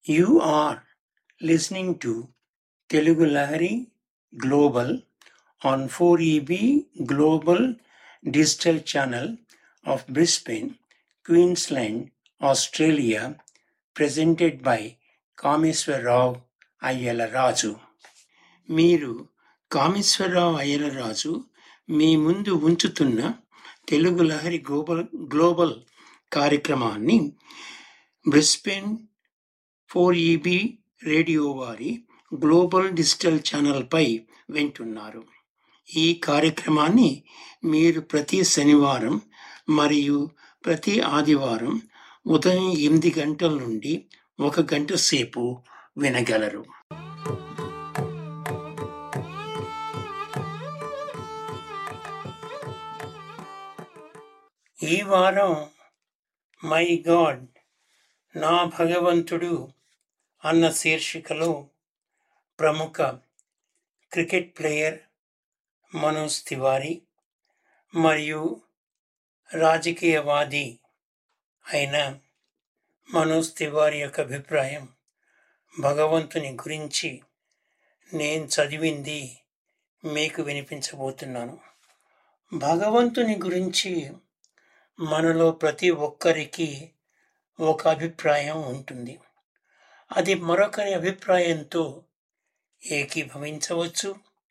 You are listening to Telugu Lahari Global on 4EB Global Digital Channel of Brisbane, Queensland, Australia, presented by Kameswara Rao అయ్యల రాజు మీరు కామేశ్వరరావు అయ్యల రాజు మీ ముందు ఉంచుతున్న Telugu Lahari global global కార్యక్రమాన్ని Brisbane four EB radio వారి global digital ఛానల్పై వింటున్నారు ఈ కార్యక్రమాన్ని మీరు ప్రతి శనివారం మరియు ప్రతి ఆదివారం ఉదయం ఎనిమిది గంటల నుండి ఒక గంట సేపు వినగలరు ఈ వారం మై గాడ్ నా భగవంతుడు అన్న శీర్షికలో ప్రముఖ క్రికెట్ ప్లేయర్ మనోజ్ తివారీ మరియు రాజకీయవాది అయిన మనోజ్ తివారీ యొక్క అభిప్రాయం భగవంతుని గురించి నేను చదివింది మీకు వినిపించబోతున్నాను భగవంతుని గురించి మనలో ప్రతి ఒక్కరికి ఒక అభిప్రాయం ఉంటుంది అది మరొకరి అభిప్రాయంతో ఏకీభవించవచ్చు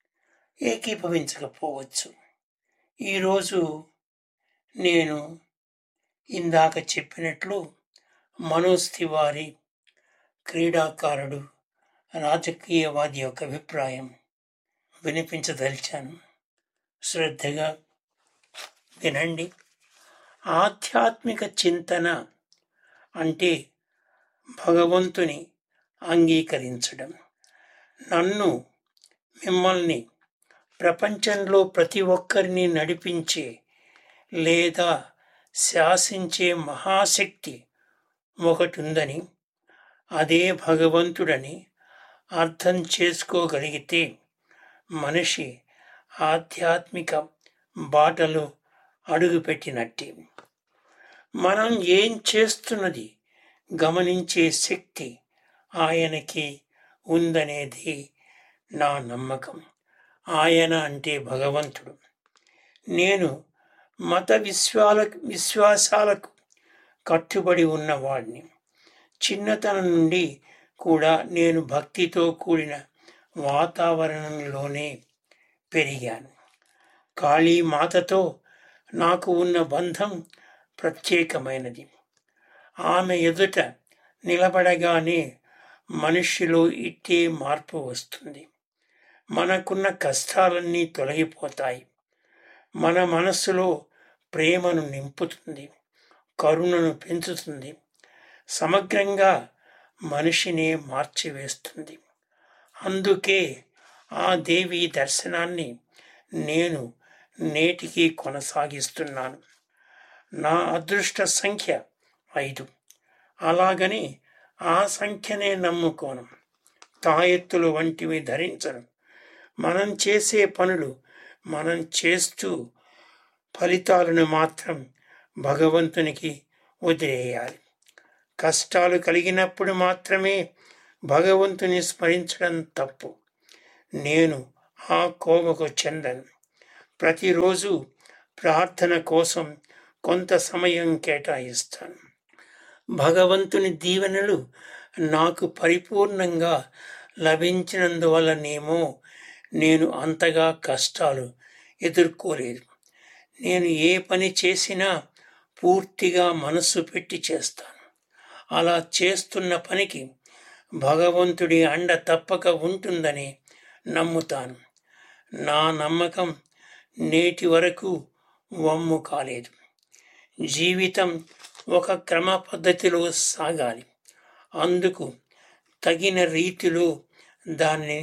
ఏకీభవించకపోవచ్చు ఈరోజు నేను ఇందాక చెప్పినట్లు మనోజ్ తివారీ క్రీడాకారుడు రాజకీయవాది యొక్క అభిప్రాయం వినిపించదలిచాను శ్రద్ధగా వినండి ఆధ్యాత్మిక చింతన అంటే భగవంతుని అంగీకరించడం నన్ను మిమ్మల్ని ప్రపంచంలో ప్రతి ఒక్కరిని నడిపించే లేదా శాసించే మహాశక్తి ఒకటి ఉందని అదే భగవంతుడని అర్థం చేసుకోగలిగితే మనిషి ఆధ్యాత్మిక బాటలో అడుగుపెట్టినట్టే మనం ఏం చేస్తున్నది గమనించే శక్తి ఆయనకి ఉందనేది నా నమ్మకం ఆయన అంటే భగవంతుడు నేను మత విశ్వాల విశ్వాసాలకు కట్టుబడి ఉన్నవాడిని చిన్నతనం నుండి కూడా నేను భక్తితో కూడిన వాతావరణంలోనే పెరిగాను కాళీ మాతతో నాకు ఉన్న బంధం ప్రత్యేకమైనది ఆమె ఎదుట నిలబడగానే మనిషిలో ఇట్టే మార్పు వస్తుంది మనకున్న కష్టాలన్నీ తొలగిపోతాయి మన మనస్సులో ప్రేమను నింపుతుంది కరుణను పెంచుతుంది సమగ్రంగా మనిషిని మార్చివేస్తుంది అందుకే ఆ దేవి దర్శనాన్ని నేను నేటికి కొనసాగిస్తున్నాను నా అదృష్ట సంఖ్య ఐదు అలాగని ఆ సంఖ్యనే నమ్ముకోను తాయెత్తులు వంటివి ధరించను మనం చేసే పనులు మనం చేస్తూ ఫలితాలను మాత్రం భగవంతునికి వదిలేయాలి కష్టాలు కలిగినప్పుడు మాత్రమే భగవంతుని స్మరించడం తప్పు నేను ఆ కోవకు చెందను ప్రతిరోజు ప్రార్థన కోసం కొంత సమయం కేటాయిస్తాను భగవంతుని దీవెనలు నాకు పరిపూర్ణంగా లభించినందువల్లనేమో నేను అంతగా కష్టాలు ఎదుర్కోలేదు నేను ఏ పని చేసినా పూర్తిగా మనస్సు పెట్టి చేస్తాను అలా చేస్తున్న పనికి భగవంతుడి అండ తప్పక ఉంటుందని నమ్ముతాను నా నమ్మకం నేటి వరకు వమ్ము కాలేదు జీవితం ఒక క్రమ పద్ధతిలో సాగాలి అందుకు తగిన రీతిలో దాన్ని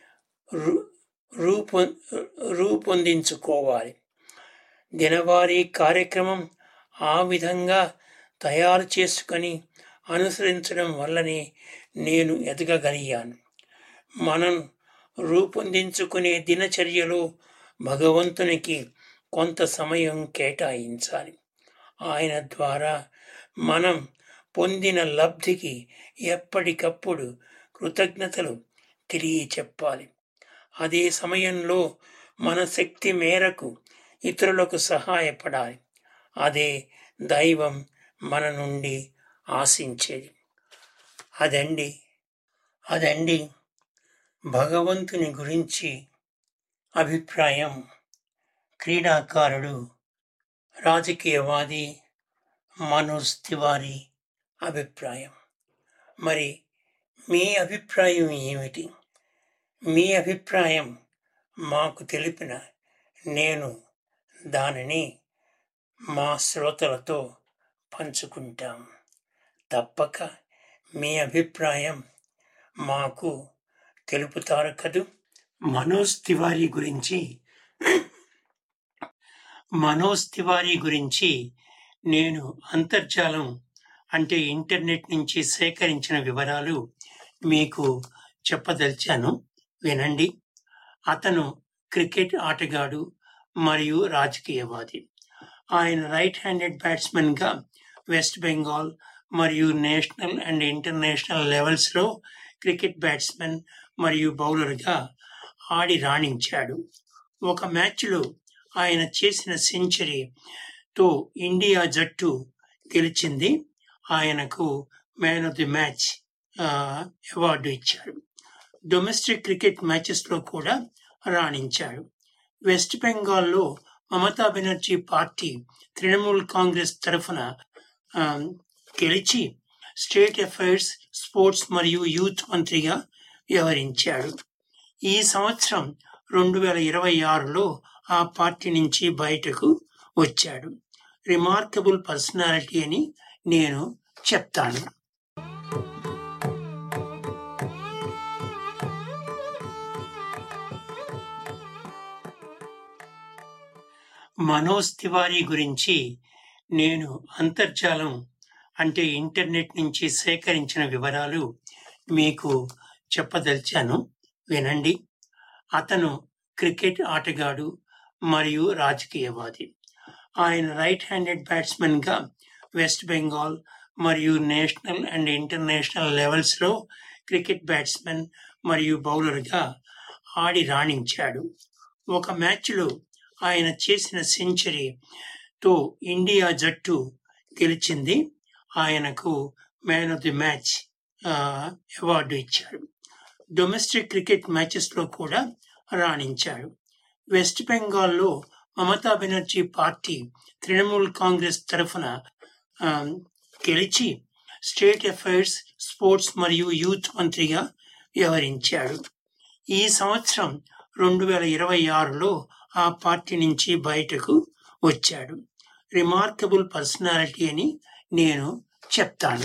రూపొ రూపొందించుకోవాలి దినవారీ కార్యక్రమం ఆ విధంగా తయారు చేసుకొని అనుసరించడం వల్లనే నేను ఎదగగలిగాను మనం రూపొందించుకునే దినచర్యలో భగవంతునికి కొంత సమయం కేటాయించాలి ఆయన ద్వారా మనం పొందిన లబ్ధికి ఎప్పటికప్పుడు కృతజ్ఞతలు తెలియచెప్పాలి అదే సమయంలో మన శక్తి మేరకు ఇతరులకు సహాయపడాలి అదే దైవం మన నుండి ఆశించేది అదండి అదండి భగవంతుని గురించి అభిప్రాయం క్రీడాకారుడు రాజకీయవాది మనోజ్ తివారీ అభిప్రాయం మరి మీ అభిప్రాయం ఏమిటి మీ అభిప్రాయం మాకు తెలిపిన నేను దానిని మా శ్రోతలతో పంచుకుంటాం తప్పక మీ అభిప్రాయం మాకు తెలుపుతారు కదూ మనోజ్ తివారీ గురించి మనోజ్ తివారీ గురించి నేను అంతర్జాలం అంటే ఇంటర్నెట్ నుంచి సేకరించిన వివరాలు మీకు చెప్పదలిచాను వినండి అతను క్రికెట్ ఆటగాడు మరియు రాజకీయవాది ఆయన రైట్ హ్యాండెడ్ బ్యాట్స్మెన్గా వెస్ట్ బెంగాల్ మరియు నేషనల్ అండ్ ఇంటర్నేషనల్ లెవెల్స్లో క్రికెట్ బ్యాట్స్మెన్ మరియు బౌలర్గా ఆడి రాణించాడు ఒక మ్యాచ్లో ఆయన చేసిన సెంచరీతో ఇండియా జట్టు గెలిచింది ఆయనకు man of the match award ఇచ్చాడు డొమెస్టిక్ క్రికెట్ మ్యాచెస్లో కూడా రాణించాడు వెస్ట్ బెంగాల్లో మమతా బెనర్జీ పార్టీ తృణమూల్ కాంగ్రెస్ తరఫున ఆ, గెలిచి స్టేట్ అఫైర్స్ స్పోర్ట్స్ మరియు యూత్ మంత్రిగా వ్యవహరించాడు ఈ సంవత్సరం రెండు వేల ఇరవై ఆరులో ఆ పార్టీ నుంచి బయటకు వచ్చాడు రిమార్కబుల్ పర్సనాలిటీ అని నేను చెప్తాను మనోజ్ తివారీ గురించి నేను అంతర్జాలం అంటే ఇంటర్నెట్ నుంచి సేకరించిన వివరాలు మీకు చెప్పదలిచాను వినండి అతను క్రికెట్ ఆటగాడు మరియు రాజకీయవాది ఆయన రైట్ హ్యాండెడ్ బ్యాట్స్మెన్గా వెస్ట్ బెంగాల్ మరియు నేషనల్ అండ్ ఇంటర్నేషనల్ లెవెల్స్లో క్రికెట్ బ్యాట్స్మెన్ మరియు బౌలర్గా ఆడి రాణించాడు ఒక మ్యాచ్లో ఆయన చేసిన సెంచరీతో ఇండియా జట్టు గెలిచింది ఆయనకు man of the match award ఇచ్చాడు డొమెస్టిక్ క్రికెట్ మ్యాచెస్లో కూడా రాణించాడు వెస్ట్ బెంగాల్లో మమతా బెనర్జీ పార్టీ తృణమూల్ కాంగ్రెస్ తరఫున ఆ, గెలిచి స్టేట్ అఫైర్స్ స్పోర్ట్స్ మరియు యూత్ మంత్రిగా వ్యవహరించాడు ఈ సంవత్సరం రెండు వేల ఇరవై ఆరులో ఆ పార్టీ నుంచి బయటకు వచ్చాడు రిమార్కబుల్ పర్సనాలిటీ అని నేను చెప్తాను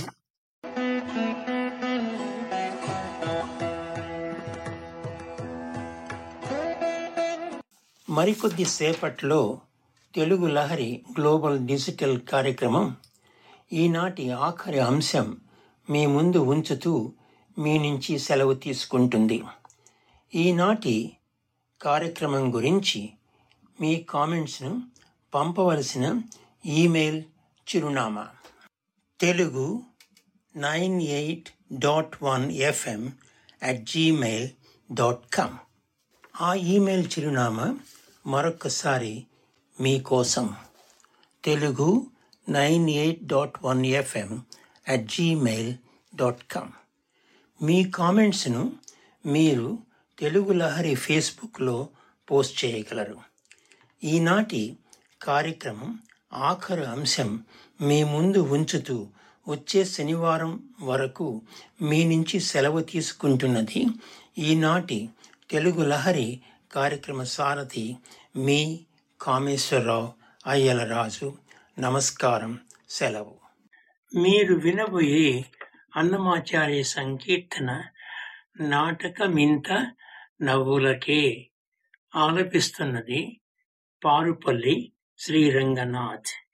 మరికొద్ది సేపట్లో తెలుగు లహరి గ్లోబల్ డిజిటల్ కార్యక్రమం ఈనాటి ఆఖరి అంశం మీ ముందు ఉంచుతూ మీ నుంచి సెలవు తీసుకుంటుంది ఈనాటి కార్యక్రమం గురించి మీ కామెంట్స్ను పంపవలసిన ఈమెయిల్ చిరునామా Telugu nine eight dot one FM at Gmail dot com ఆ ఈమెయిల్ చిరునామా మరొకసారి మీకోసం Telugu nine eight dot one FM at Gmail dot com మీ కామెంట్స్ను మీరు తెలుగు లహరి ఫేస్బుక్లో పోస్ట్ చేయగలరు ఈనాటి కార్యక్రమం ఆఖరు అంశం మీ ముందు ఉంచుతూ వచ్చే శనివారం వరకు మీ నుంచి సెలవు తీసుకుంటున్నది ఈనాటి తెలుగు లహరి కార్యక్రమ సారథి మీ కామేశ్వరరావు అయ్యలరాజు నమస్కారం సెలవు మీరు వినబోయే అన్నమాచార్య సంకీర్తన నాటకమింత నవ్వులకే ఆలపిస్తున్నది పారుపల్లి శ్రీరంగనాథ్